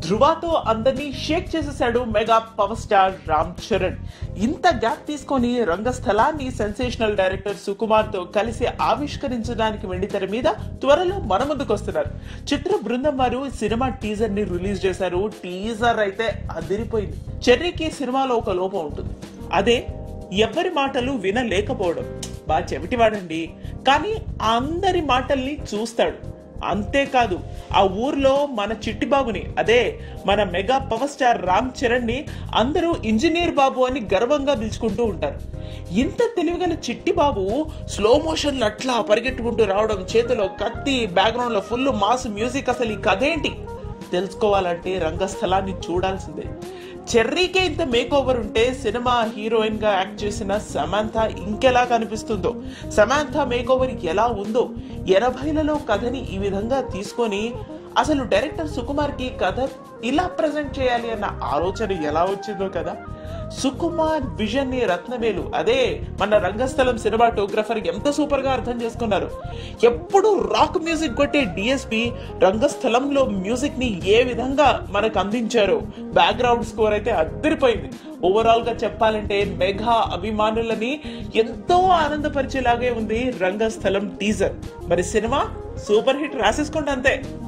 ధృవతో అందరినీ షేక్ చేసేసాడు mega power star Ram Charan ఇంత గ్యాప్ తీసుకొని రంగస్థలాన్ని సెన్సేషనల్ డైరెక్టర్ సుకుమార్ తో కలిసి ఆవిష్కరించడానికి వెండితెర మీద త్వరలో మన ముందుకు వస్తున్నారు చిత్ర బృందం వారు సినిమా టీజర్ ని రిలీజ్ చేశారు టీజర్ అయితే అదిరిపోయింది చెర్రీకి సినిమాలో ఒక లోపం ఉంటుంది అదే ఎవరి మాటలు వినలేకపోవడం బాగా చెవిటివాడండి కానీ అందరి మాటల్ని చూస్తాడు అంతేకాదు ఆ ఊర్లో మన చిట్టి బాబుని అదే మన mega power star Ram Charan ని అందరూ ఇంజనీర్ బాబు అని గర్వంగా పిలుచుకుంటూ ఉంటారు ఇంత తెలివిగల చిట్టి బాబు స్లో మోషన్ అట్లా పరిగెట్టుకుంటూ రావడం చేతిలో కత్తి బ్యాక్గ్రౌండ్ లో ఫుల్ మాస్ మ్యూజిక్ అసలు ఈ కథ ఏంటి తెలుసుకోవాలంటే రంగస్థలాన్ని చూడాల్సిందే చెర్రీకే ఇంత మేక్ ఓవర్ ఉంటే సినిమా హీరోయిన్ గా యాక్ట్ చేసిన సమాంత ఇంకెలా కనిపిస్తుందో సమాంత మేక్ ఓవర్ ఎలా ఉందో ఎనభైలలో కథని ఈ విధంగా తీసుకొని అసలు డైరెక్టర్ సుకుమార్ కి కథ ఇలా ప్రజెంట్ చేయాలి అన్న ఆలోచన ఎలా వచ్చిందో కదా సుకుమార్ విజన్ ని రత్నవేలు అదే మన రంగస్థలం సినిమాటోగ్రఫర్ ఎంత సూపర్ గా అర్థం చేసుకున్నారు ఎప్పుడు రాక్ మ్యూజిక్ కొట్టే డిఎస్పి రంగస్థలంలో మ్యూజిక్ ని ఏ విధంగా మనకు అందించారో బ్యాక్గ్రౌండ్ స్కోర్ అయితే అద్దరిపోయింది ఓవరాల్ గా చెప్పాలంటే మెగా అభిమానులని ఎంతో ఆనందపరిచేలాగే ఉంది రంగస్థలం టీజర్ మరి సినిమా సూపర్ హిట్ రాసేసుకోండి అంతే